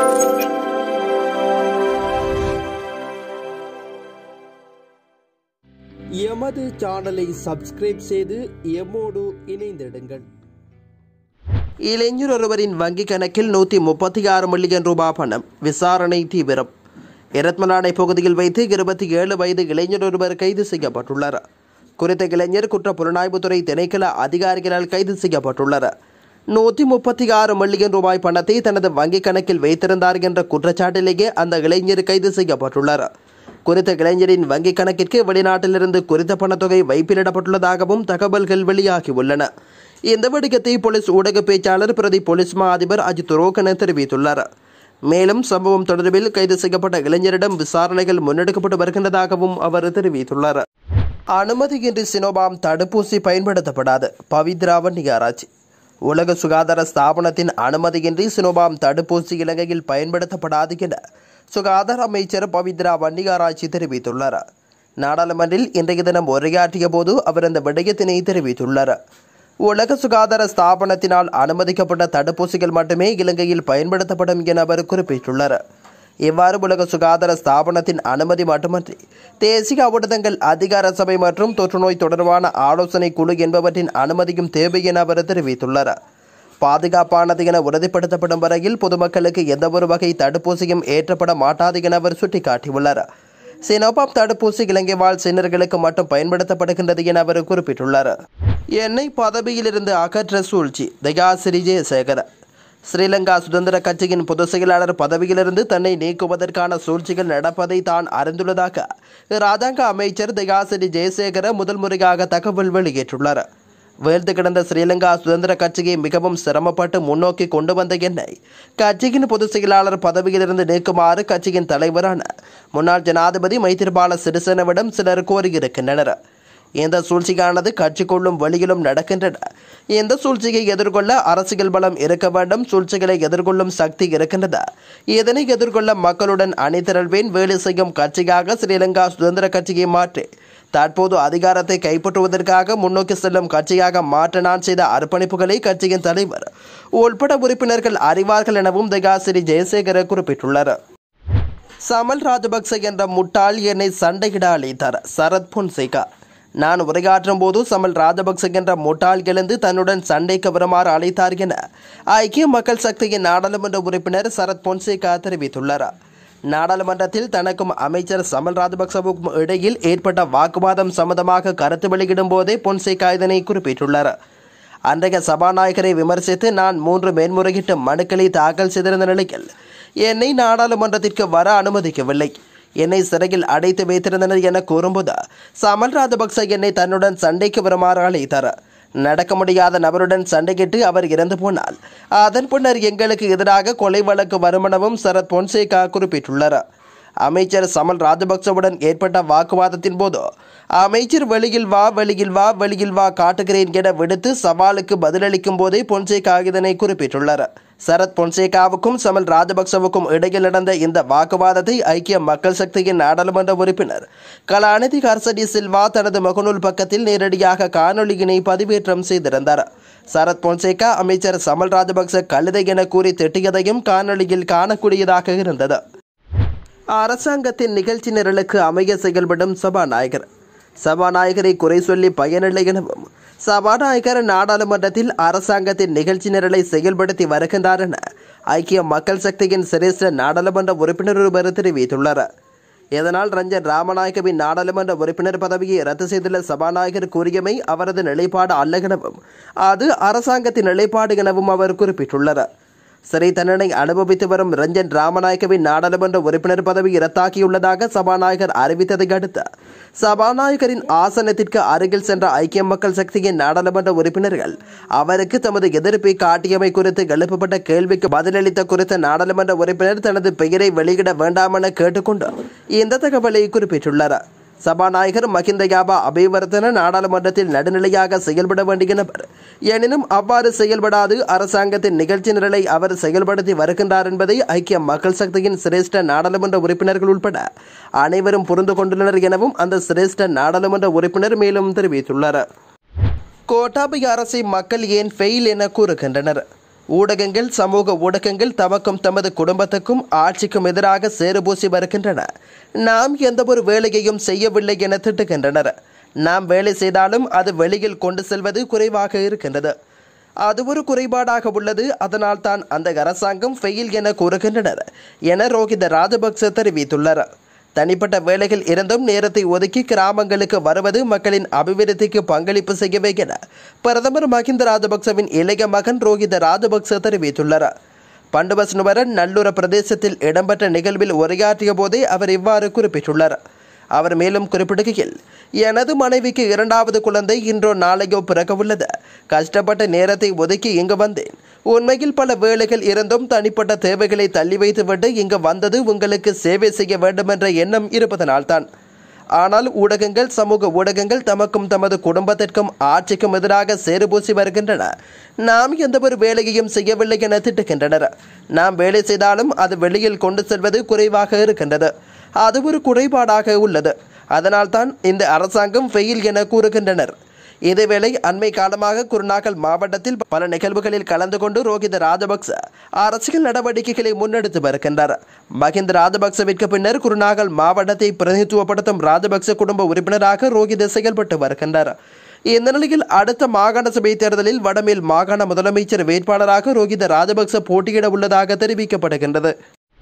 எமது சேனலை சப்ஸ்கிரைப் செய்து எம்மோடு இணைந்திடுங்கள் இளைஞர் ஒருவரின் வங்கிக் கணக்கில் நூற்றி முப்பத்தி ஆறு மில்லியன் ரூபாய் பணம் விசாரணை தீவிரம் இரத்மநாடை பகுதியில் வைத்து இருபத்தி ஏழு வயது இளைஞர் ஒருவர் கைது செய்யப்பட்டுள்ளார் குறித்த இளைஞர் குற்ற புலனாய்வுத்துறை திணைக்கள அதிகாரிகளால் கைது செய்யப்பட்டுள்ளார் நூற்றி முப்பத்தி ஆறு மில்லியன் ரூபாய் பணத்தை தனது வங்கிக் கணக்கில் வைத்திருந்தார் என்ற குற்றச்சாட்டிலேயே அந்த இளைஞர் கைது செய்யப்பட்டுள்ளார் குறித்த இளைஞரின் வங்கிக் கணக்கிற்கு வெளிநாட்டிலிருந்து குறித்த பணத்தொகை வைப்பிலிடப்பட்டுள்ளதாகவும் தகவல்கள் வெளியாகியுள்ளன இந்த விடயத்தை போலீஸ் ஊடக பேச்சாளர் பிரதி போலீஸ் மா அதிபர் அஜித் ரோகன தெரிவித்துள்ளார் மேலும் சம்பவம் தொடர்பில் கைது செய்யப்பட்ட இளைஞரிடம் விசாரணைகள் முன்னெடுக்கப்பட்டு வருகின்றதாகவும் அவர் தெரிவித்துள்ளார் அனுமதியின்றி சினோபாம் தடுப்பூசி பயன்படுத்தப்படாது பவித்ரா வன்னியாராய்ச்சி உலக சுகாதார ஸ்தாபனத்தின் அனுமதியின்றி சினோபாம் தடுப்பூசி இலங்கையில் பயன்படுத்தப்படாது என சுகாதார அமைச்சர் பவித்ரா வன்னியாராய்ச்சி தெரிவித்துள்ளார் நாடாளுமன்றில் இன்றைய தினம் உரையாற்றிய போது அவர் அந்த விடயத்தினை தெரிவித்துள்ளார் உலக சுகாதார ஸ்தாபனத்தினால் அனுமதிக்கப்பட்ட தடுப்பூசிகள் மட்டுமே இலங்கையில் பயன்படுத்தப்படும் என அவர் குறிப்பிட்டுள்ளார் இவ்வாறு உலக சுகாதார ஸ்தாபனத்தின் அனுமதி மட்டுமன்றி தேசிய ஊடகங்கள் அதிகார சபை மற்றும் தொற்றுநோய் தொடர்பான ஆலோசனை குழு என்பவற்றின் அனுமதியும் தேவை என அவர் தெரிவித்துள்ளார் பாதுகாப்பானது என உறுதிப்படுத்தப்படும் வரையில் பொதுமக்களுக்கு எந்தவொரு வகை தடுப்பூசியும் ஏற்றப்பட மாட்டாது என அவர் சுட்டிக்காட்டியுள்ளார் சினோபாப் தடுப்பூசி இலங்கை வாழ் சின்னர்களுக்கு மட்டும் பயன்படுத்தப்படுகின்றது என அவர் குறிப்பிட்டுள்ளார் என்னை பதவியிலிருந்து அகற்ற சூழ்ச்சி தயாசிரி ஜெயசேகர ஸ்ரீலங்கா சுதந்திர கட்சியின் பொதுச் செயலாளர் பதவியிலிருந்து தன்னை நீக்குவதற்கான சூழ்ச்சிகள் நடப்பதை தான் அறிந்துள்ளதாக ராஜாங்க அமைச்சர் தயாசிரி ஜெயசேகர முதல் முறையாக தகவல் வெளியிட்டுள்ளார் வீழ்ந்து கிடந்த ஸ்ரீலங்கா சுதந்திர கட்சியை மிகவும் சிரமப்பட்டு முன்னோக்கி கொண்டு வந்த என்னை கட்சியின் பொதுச் செயலாளர் பதவியிலிருந்து நீக்குமாறு கட்சியின் தலைவரான முன்னாள் ஜனாதிபதி மைத்திரிபால சிறிசேனவிடம் சிலர் கோரியிருக்கின்றனர் இந்த சூழ்ச்சியானது கட்சிக்குள்ளும் வெளியிலும் நடக்கின்றன இந்த சூழ்ச்சியை எதிர்கொள்ள அரசியல் பலம் இருக்க வேண்டும் சூழ்ச்சிகளை எதிர்கொள்ளும் சக்தி இருக்கின்றது இதனை எதிர்கொள்ள மக்களுடன் அணிதிரள்வேன் வேலை செய்யும் கட்சியாக ஸ்ரீலங்கா சுதந்திர கட்சியை மாற்றி தற்போது அதிகாரத்தை கைப்பற்றுவதற்காக முன்னோக்கி செல்லும் கட்சியாக மாற்ற நான் செய்த அர்ப்பணிப்புகளை கட்சியின் தலைவர் உள்பட உறுப்பினர்கள் அறிவார்கள் எனவும் தயாசிரி ஜெயசேகர குறிப்பிட்டுள்ளார் சமல் ராஜபக்ச என்ற முட்டாள் என்னை சண்டையிட அழைத்தார் சரத் பொன்சேகா நான் உரையாற்றும் போது சமல் ராஜபக்ச என்ற முட்டாள் எழுந்து தன்னுடன் சண்டைக்கு வருமாறு அழைத்தார் என ஐக்கிய மக்கள் சக்தியின் நாடாளுமன்ற உறுப்பினர் சரத் பொன்சேகா தெரிவித்துள்ளார் நாடாளுமன்றத்தில் தனக்கும் அமைச்சர் சமல் ராஜபக்சவுக்கும் இடையில் ஏற்பட்ட வாக்குவாதம் சம்பந்தமாக கருத்து வெளியிடும் போதே பொன்சேகா இதனை குறிப்பிட்டுள்ளார் அன்றைய சபாநாயகரை விமர்சித்து நான் மூன்று மேன்முறையீட்டு மனுக்களை தாக்கல் செய்திருந்த நிலையில் என்னை நாடாளுமன்றத்திற்கு வர அனுமதிக்கவில்லை என்னை சிறையில் அடைத்து வைத்திருந்தனர் என கூறும்போது சமல் ராஜபக்ச என்னை தன்னுடன் சண்டைக்கு வருமாறு அழைத்தார் நடக்க முடியாத நபருடன் சண்டையிட்டு அவர் இறந்து போனால் அதன் பின்னர் எங்களுக்கு எதிராக கொலை வழக்கு வருமெனவும் சரத் பொன்சேகா குறிப்பிட்டுள்ளார் அமைச்சர் சமல் ராஜபக்சவுடன் ஏற்பட்ட வாக்குவாதத்தின் போது அமைச்சர் வெளியில் வா வெளியில் வா வெளியில் வா காட்டுகிறேன் என விடுத்து சவாலுக்கு பதிலளிக்கும் போதே பொன்சேகா இதனை குறிப்பிட்டுள்ளார் சரத் பொன்சேகாவுக்கும் சமல் ராஜபக்சவுக்கும் இடையில் நடந்த இந்த வாக்குவாதத்தை ஐக்கிய மக்கள் சக்தியின் நாடாளுமன்ற உறுப்பினர் கலாநிதி ஹர்சடி சில்வா தனது முகநூல் பக்கத்தில் நேரடியாக காணொலியினை பதிவேற்றம் செய்திருந்தார் சரத் பொன்சேகா அமைச்சர் சமல் ராஜபக்ச கழுதை என கூறி திட்டியதையும் காணொலியில் காணக்கூடியதாக இருந்தது அரசாங்கத்தின் நிகழ்ச்சி நிரலுக்கு அமைய செயல்படும் சபாநாயகர் சபாநாயகரை குறை சொல்லி பயனில்லை எனவும் சபாநாயகர் நாடாளுமன்றத்தில் அரசாங்கத்தின் நிகழ்ச்சி நிரலை செயல்படுத்தி வருகின்றார் என ஐக்கிய மக்கள் சக்தியின் சிரேஷ்ட நாடாளுமன்ற உறுப்பினர் ஒருவர் தெரிவித்துள்ளார் இதனால் ரஞ்சன் ராமநாயகவின் நாடாளுமன்ற உறுப்பினர் பதவியை ரத்து செய்துள்ள சபாநாயகர் கூறியமை அவரது நிலைப்பாடு அல்ல எனவும் அது அரசாங்கத்தின் நிலைப்பாடு எனவும் அவர் குறிப்பிட்டுள்ளார் சிறை தண்டனை அனுபவித்து வரும் ரஞ்சன் ராமநாயகவின் நாடாளுமன்ற உறுப்பினர் பதவி ரத்தாக்கியுள்ளதாக சபாநாயகர் அறிவித்ததை அடுத்து சபாநாயகரின் ஆசனத்திற்கு அருகில் சென்ற ஐக்கிய மக்கள் சக்தியின் நாடாளுமன்ற உறுப்பினர்கள் அவருக்கு தமது எதிர்ப்பை காட்டியமை குறித்து எழுப்பப்பட்ட கேள்விக்கு பதிலளித்த குறித்த நாடாளுமன்ற உறுப்பினர் தனது பெயரை வெளியிட வேண்டாம் என கேட்டுக்கொண்டு இந்த தகவலை குறிப்பிட்டுள்ளார் சபாநாயகர் மகிந்த யாபா அபிவர்த்தன நாடாளுமன்றத்தில் நடுநிலையாக செயல்பட வேண்டிய நபர் எனினும் அவ்வாறு செயல்படாது அரசாங்கத்தின் நிகழ்ச்சி நிரலை அவர் செயல்படுத்தி வருகின்றார் என்பதை ஐக்கிய மக்கள் சக்தியின் சிரேஷ்ட நாடாளுமன்ற உறுப்பினர்கள் உட்பட அனைவரும் புரிந்து கொண்டுள்ளனர் எனவும் அந்த சிரேஷ்ட நாடாளுமன்ற உறுப்பினர் மேலும் தெரிவித்துள்ளார் கோட்டாபய அரசை மக்கள் ஏன் ஃபெயில் என கூறுகின்றனர் ஊடகங்கள் சமூக ஊடகங்கள் தமக்கும் தமது குடும்பத்துக்கும் ஆட்சிக்கும் எதிராக சேறுபூசி வருகின்றன நாம் எந்த ஒரு வேலையையும் செய்யவில்லை என திட்டுகின்றனர் நாம் வேலை செய்தாலும் அது வெளியில் கொண்டு செல்வது குறைவாக இருக்கின்றது அது ஒரு குறைபாடாக உள்ளது அதனால் தான் அந்த அரசாங்கம் ஃபெயில் என கூறுகின்றனர் என ரோஹித ராஜபக்ச தெரிவித்துள்ளார் தனிப்பட்ட வேலைகள் இருந்தும் நேரத்தை ஒதுக்கி கிராமங்களுக்கு வருவது மக்களின் அபிவிருத்திக்கு பங்களிப்பு செய்யவே என பிரதமர் மஹிந்த ராஜபக்சவின் இளைய மகன் ரோஹித ராஜபக்ச தெரிவித்துள்ளார் பண்டுபஸ்னுவரன் நல்லுர பிரதேசத்தில் இடம்பெற்ற நிகழ்வில் உரையாற்றிய போதே அவர் இவ்வாறு குறிப்பிட்டுள்ளார் அவர் மேலும் குறிப்பிடுகையில் எனது மனைவிக்கு இரண்டாவது குழந்தை இன்றோ நாளையோ பிறக்கவுள்ளது கஷ்டப்பட்ட நேரத்தை ஒதுக்கி இங்கு வந்தேன் உண்மையில் பல வேலைகள் இருந்தும் தனிப்பட்ட தேவைகளை தள்ளி வைத்துவிட்டு இங்கு வந்தது உங்களுக்கு சேவை செய்ய வேண்டும் என்ற எண்ணம் இருப்பதனால்தான் ஆனால் ஊடகங்கள் சமூக ஊடகங்கள் தமக்கும் தமது குடும்பத்திற்கும் ஆட்சிக்கும் எதிராக சேறுபூசி வருகின்றன நாம் எந்த ஒரு வேலையையும் செய்யவில்லை என திட்டுகின்றனர் நாம் வேலை செய்தாலும் அது வெளியில் கொண்டு செல்வது குறைவாக இருக்கின்றது அது ஒரு குறைபாடாக உள்ளது அதனால்தான் இந்த அரசாங்கம் ஃபெயில் என கூறுகின்றனர் இதேவேளை அண்மை காலமாக குருநாகல் மாவட்டத்தில் பல நிகழ்வுகளில் கலந்து கொண்டு ரோஹித ராஜபக்ச அரசியல் நடவடிக்கைகளை முன்னெடுத்து வருகின்றார் மஹிந்த ராஜபக்சவிற்கு பின்னர் குருநாகல் மாவட்டத்தை பிரதிநிதித்துவப்படுத்தும் ராஜபக்ச குடும்ப உறுப்பினராக ரோஹித செயல்பட்டு வருகின்றார் இந்த நிலையில் அடுத்த மாகாண சபை தேர்தலில் வடமேல் மாகாண முதலமைச்சர் வேட்பாளராக ரோஹித ராஜபக்ச போட்டியிட உள்ளதாக தெரிவிக்கப்படுகின்றது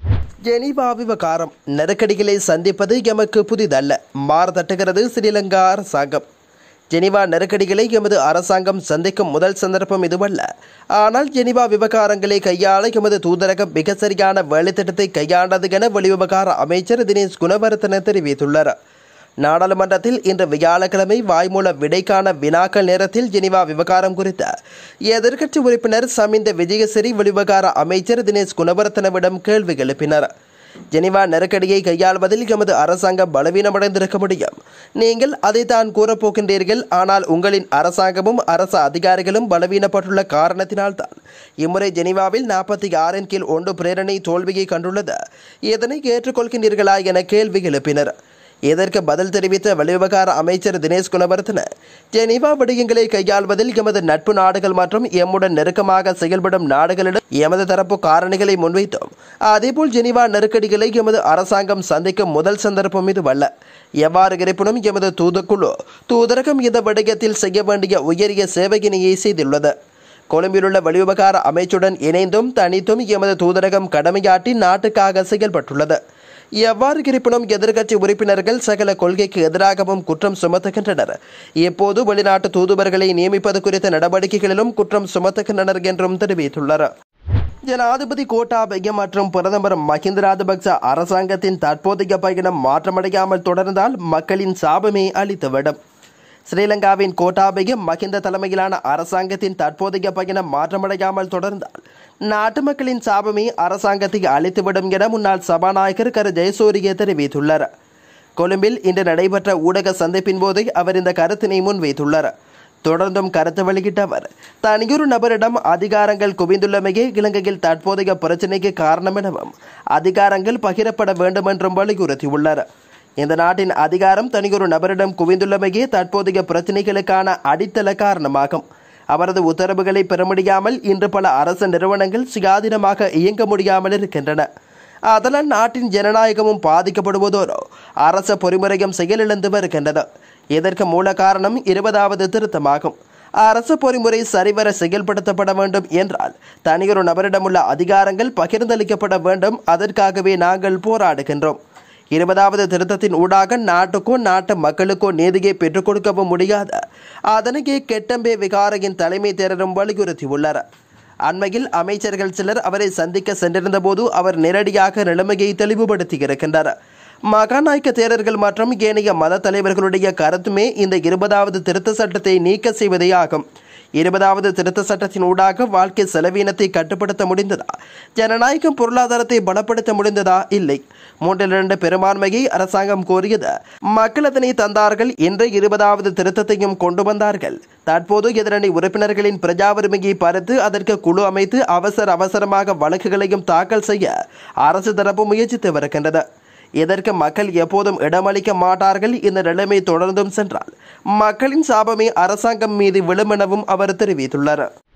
ஜெனீவா விவகாரம் நெருக்கடிகளை சந்திப்பது எமக்கு புதிதல்ல மாறுதட்டுகிறது ஸ்ரீலங்கா அரசாங்கம் ஜெனீவா நெருக்கடிகளை எமது அரசாங்கம் சந்திக்கும் முதல் சந்தர்ப்பம் இதுவல்ல ஆனால் ஜெனீவா விவகாரங்களை கையாள எமது தூதரகம் மிக சரியான வேலைத்திட்டத்தை கையாண்டது என வெளிவிவகார அமைச்சர் தினேஷ் குணவர்த்தன தெரிவித்துள்ளார் நாடாளுமன்றத்தில் இன்று வியாழக்கிழமை வாய்மூல விடைக்கான வினாக்கள் நேரத்தில் ஜெனீவா விவகாரம் குறித்த எதிர்க்கட்சி உறுப்பினர் சமிந்த விஜயசிறி வெளிவிவகார அமைச்சர் தினேஷ் குணவர்த்தனவிடம் கேள்வி எழுப்பினார் ஜெனீவா நெருக்கடியை கையாள்வதில் எமது அரசாங்கம் பலவீனமடைந்திருக்க முடியும் நீங்கள் அதைத்தான் கூறப்போகின்றீர்கள் ஆனால் உங்களின் அரசாங்கமும் அரசு அதிகாரிகளும் பலவீனப்பட்டுள்ள காரணத்தினால்தான் இம்முறை ஜெனீவாவில் நாற்பத்தி ஆறின் கீழ் ஒன்று பிரேரணை தோல்வியை கண்டுள்ளது இதனை ஏற்றுக்கொள்கின்றீர்களா என கேள்வி எழுப்பினர் இதற்கு பதில் தெரிவித்த வெளிவிவகார அமைச்சர் தினேஷ் குணவர்த்தன ஜெனீவா விடயங்களை கையாள்வதில் எமது நட்பு நாடுகள் மற்றும் எம்முடன் நெருக்கமாக செயல்படும் நாடுகளிடம் எமது தரப்பு காரணிகளை முன்வைத்தோம் அதேபோல் ஜெனீவா நெருக்கடிகளை எமது அரசாங்கம் சந்திக்கும் முதல் சந்தர்ப்பம் இதுவல்ல எவ்வாறு இருப்பினும் எமது தூதுக்குழு தூதரகம் இந்த விடயத்தில் செய்ய வேண்டிய உயரிய சேவையினையை செய்துள்ளது கொழும்பிலுள்ள வெளிவிவகார அமைச்சுடன் இணைந்தும் தனித்தும் எமது தூதரகம் கடமையாற்றி நாட்டுக்காக செயல்பட்டுள்ளது எவ்வாறு இருப்பினும் எதிர்க்கட்சி உறுப்பினர்கள் சகல கொள்கைக்கு எதிராகவும் குற்றம் சுமத்துகின்றனர் இப்போது வெளிநாட்டு தூதுவர்களை நியமிப்பது குறித்த நடவடிக்கைகளிலும் குற்றம் சுமத்துகின்றனர் என்றும் தெரிவித்துள்ளனர் ஜனாதிபதி கோட்டாபய மற்றும் பிரதமர் மஹிந்த ராஜபக்ச அரசாங்கத்தின் தற்போதைய பயணம் மாற்றமடையாமல் தொடர்ந்தால் மக்களின் சாபமே அளித்துவிடும் ஸ்ரீலங்காவின் கோட்டாபய மஹிந்த தலைமையிலான அரசாங்கத்தின் தற்போதைய பயணம் மாற்றமடையாமல் தொடர்ந்தால் நாட்டு மக்களின் சாபமே அரசாங்கத்தை அழித்துவிடும் என முன்னாள் சபாநாயகர் கரு ஜெயசூரிய தெரிவித்துள்ளார் கொழும்பில் இன்று நடைபெற்ற ஊடக சந்திப்பின் போது அவர் இந்த கருத்தினை முன்வைத்துள்ளார் தொடர்ந்தும் கருத்து வெளியிட்ட அவர் தனியொரு நபரிடம் அதிகாரங்கள் குவிந்துள்ளமையே இலங்கையில் தற்போதைய பிரச்சினைக்கு காரணம் எனவும் அதிகாரங்கள் பகிரப்பட வேண்டும் என்றும் வலியுறுத்தியுள்ளார் இந்த நாட்டின் அதிகாரம் தனியொரு நபரிடம் குவிந்துள்ளமையே தற்போதைய பிரச்சினைகளுக்கான அடித்தள காரணமாகும் அவரது உத்தரவுகளை பெற முடியாமல் இன்று பல அரசு நிறுவனங்கள் சுயாதீனமாக இயங்க முடியாமல் இருக்கின்றன அதனால் நாட்டின் ஜனநாயகமும் பாதிக்கப்படுவதோடு அரச பொறிமுறையும் செயலிழந்து வருகின்றது இதற்கு மூல காரணம் இருபதாவது திருத்தமாகும் அரசு பொறிமுறை சரிவர செயல்படுத்தப்பட வேண்டும் என்றால் தனியொரு நபரிடமுள்ள அதிகாரங்கள் பகிர்ந்தளிக்கப்பட வேண்டும் அதற்காகவே நாங்கள் போராடுகின்றோம் இருபதாவது திருத்தத்தின் ஊடாக நாட்டுக்கோ நாட்டு மக்களுக்கோ நீதியை பெற்றுக் கொடுக்கவும் முடியாது அதனையே கெட்டம்பே விகாரையின் தலைமை தேரரும் வலியுறுத்தியுள்ளார் அண்மையில் அமைச்சர்கள் சிலர் அவரை சந்திக்க சென்றிருந்த போது அவர் நேரடியாக நிலைமையை தெளிவுபடுத்தியிருக்கின்றார் மகாநாயக்க தேரர்கள் மற்றும் ஏனைய மத தலைவர்களுடைய கருத்துமே இந்த இருபதாவது திருத்த சட்டத்தை நீக்க செய்வதே ஆகும் இருபதாவது திருத்த சட்டத்தின் ஊடாக வாழ்க்கை செலவீனத்தை கட்டுப்படுத்த முடிந்ததா ஜனநாயகம் பொருளாதாரத்தை பலப்படுத்த முடிந்ததா இல்லை மூன்றில் இரண்டு பெரும்பான்மையை அரசாங்கம் கோரியது மக்கள் அதனை தந்தார்கள் இன்று இருபதாவது திருத்தத்தையும் கொண்டு வந்தார்கள் தற்போது எதிரணி உறுப்பினர்களின் பிரஜா உரிமையை பறித்து அதற்கு குழு அமைத்து அவசர அவசரமாக வழக்குகளையும் தாக்கல் செய்ய அரசு தரப்பு முயற்சித்து வருகின்றது இதற்கு மக்கள் எப்போதும் இடமளிக்க மாட்டார்கள் இந்த நிலைமை தொடர்ந்தும் சென்றால் மக்களின் சாபமே அரசாங்கம் மீது விழுமெனவும் அவர் தெரிவித்துள்ளார்